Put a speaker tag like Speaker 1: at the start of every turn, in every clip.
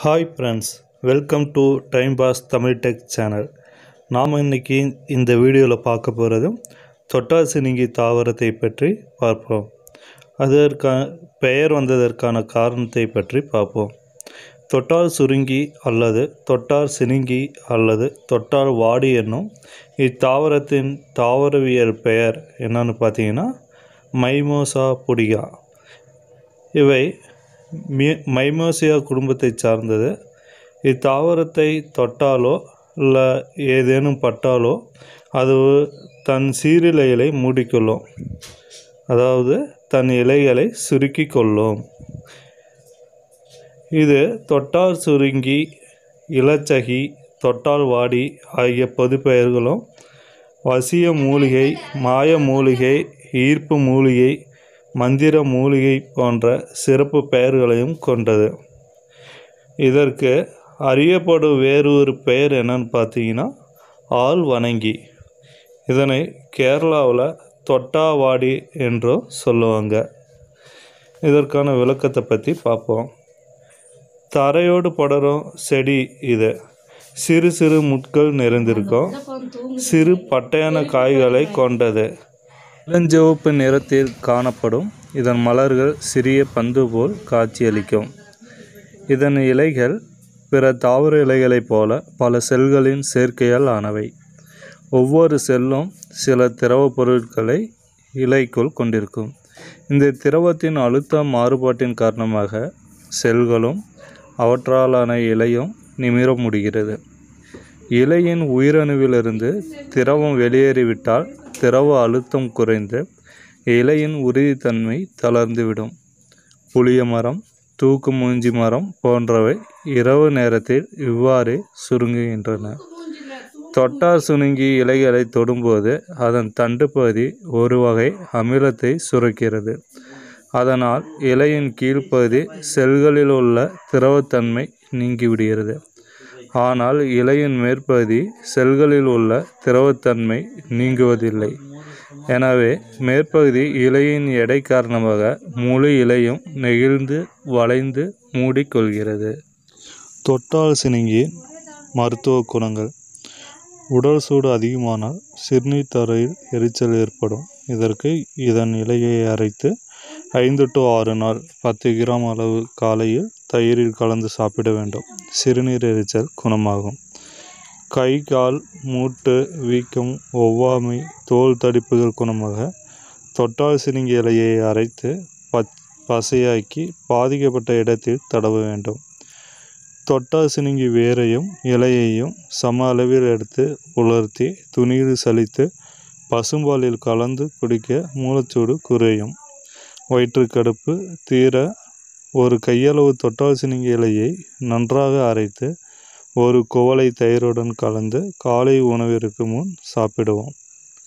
Speaker 1: hi friends welcome to time pass Tamil tech channel நாம் இன்னைக்கு இந்த வீடியோவில் பார்க்க போகிறது தொட்டாசினிங்கி தாவரத்தை பற்றி பார்ப்போம் அதற்கான பெயர் வந்ததற்கான காரணத்தை பற்றி பார்ப்போம் தொட்டால் சுருங்கி அல்லது தொட்டார் சினுங்கி அல்லது தொட்டால் வாடி என்னும் இத்தாவரத்தின் தாவரவியல் பெயர் என்னன்னு பார்த்தீங்கன்னா மைமோசா புடிகா இவை மி மைமோசியா குடும்பத்தை சார்ந்தது இத்தாவரத்தை தொட்டாலோ இல்லை ஏதேனும் பட்டாலோ அது தன் சீரிலைகளை மூடிக்கொள்ளும் அதாவது தன் இலைகளை சுருக்கி கொள்ளும் இது தொட்டால் சுருங்கி இலச்சகி தொட்டால் வாடி ஆகிய பொதுப்பெயர்களும் வசிய மூலிகை மாய மூலிகை ஈர்ப்பு மூலிகை மந்திர மூலிகை போன்ற சிறப்பு பெயர்களையும் கொண்டது இதற்கு அறியப்படும் வேறு ஒரு பெயர் என்னன்னு பார்த்தீங்கன்னா ஆள் வணங்கி இதனை கேரளாவில் தொட்டாவாடி என்றும் சொல்லுவாங்க இதற்கான விளக்கத்தை பற்றி பார்ப்போம் தரையோடு படரும் செடி இது சிறு சிறு முட்கள் நிறைந்திருக்கும் சிறு பட்டையான காய்களை கொண்டது இளஞ்சிவப்பு நிறத்தில் காணப்படும் இதன் மலர்கள் சிறிய பந்து போல் காட்சியளிக்கும் இதன் இலைகள் பிற தாவர இலைகளைப் போல பல செல்களின் சேர்க்கையால் ஆனவை ஒவ்வொரு செல்லும் சில திரவப் பொருட்களை இலைக்குள் கொண்டிருக்கும் இந்த திரவத்தின் அழுத்த மாறுபாட்டின் காரணமாக செல்களும் அவற்றாலான இலையும் நிமிர முடிகிறது இலையின் உயிரணுவிலிருந்து திரவம் வெளியேறிவிட்டால் திரவ அழுத்தம் குறைந்து இலையின் உறுதித்தன்மை தளர்ந்துவிடும் புளிய மரம் தூக்கு மூஞ்சி மரம் போன்றவை இரவு நேரத்தில் இவ்வாறே சுருங்குகின்றன தொட்டார் சுருங்கி இலைகளை தொடும்போது அதன் தண்டு பகுதி ஒரு வகை அமிலத்தை சுரக்கிறது அதனால் இலையின் கீழ்ப்பகுதி செல்களில் உள்ள திரவத்தன்மை நீங்கிவிடுகிறது ஆனால் இலையின் மேற்பகுதி செல்களில் உள்ள திரவத்தன்மை நீங்குவதில்லை எனவே மேற்பகுதி இலையின் எடை காரணமாக முழு இலையும் நெகிழ்ந்து வளைந்து மூடிக்கொள்கிறது தொட்டால் சினுங்கியின் மருத்துவ குணங்கள் உடல் சூடு அதிகமானால் சிறுநீர் தரையில் எரிச்சல் ஏற்படும் இதற்கு இதன் இலையை அரைத்து ஐந்து டு ஆறு நாள் பத்து கிராம் அளவு காலையில் தயிரில் கலந்து சாப்பிட வேண்டும் சிறுநீர் எரிச்சல் குணமாகும் கை கால் மூட்டு வீக்கம் ஒவ்வாமை தோல் தடிப்புகள் குணமாக தொட்டால் சினுங்கி இலையை அரைத்து பச் பசையாக்கி பாதிக்கப்பட்ட இடத்தில் தடவ வேண்டும் தொட்டால் சினுங்கி வேரையும் இலையையும் சம அளவில் எடுத்து உலர்த்தி துணியில் சலித்து பசும்பாலில் கலந்து குடிக்க மூலச்சூடு குறையும் வயிற்றுக்கடுப்பு தீர ஒரு கையளவு தொட்டால் சினுங்கி இலையை நன்றாக அரைத்து ஒரு குவளை தயிருடன் கலந்து காலை உணவிற்கு முன் சாப்பிடுவோம்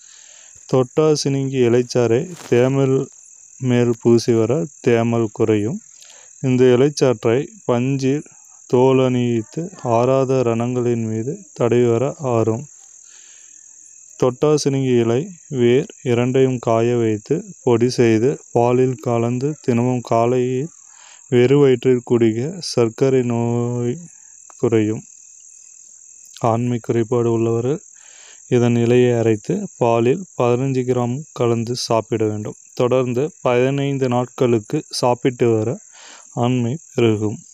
Speaker 1: தொட்டால் சினுங்கி இலைச்சாறை தேமல் மேல் பூசி வர தேமல் குறையும் இந்த இலைச்சாற்றை பஞ்சில் தோலணிவித்து ஆறாத ரணங்களின் மீது தடவி வர ஆறும் தொட்டாசினுங்கி இலை வேர் இரண்டையும் காய வைத்து பொடி செய்து பாலில் கலந்து தினமும் காலையில் வெறு வயிற்றில் குடிக்க சர்க்கரை நோய் குறையும் ஆண்மை குறைபாடு உள்ளவர்கள் இதன் இலையை அரைத்து பாலில் பதினஞ்சு கிராம் கலந்து சாப்பிட வேண்டும் தொடர்ந்து பதினைந்து நாட்களுக்கு சாப்பிட்டு வர ஆண்மை பெருகும்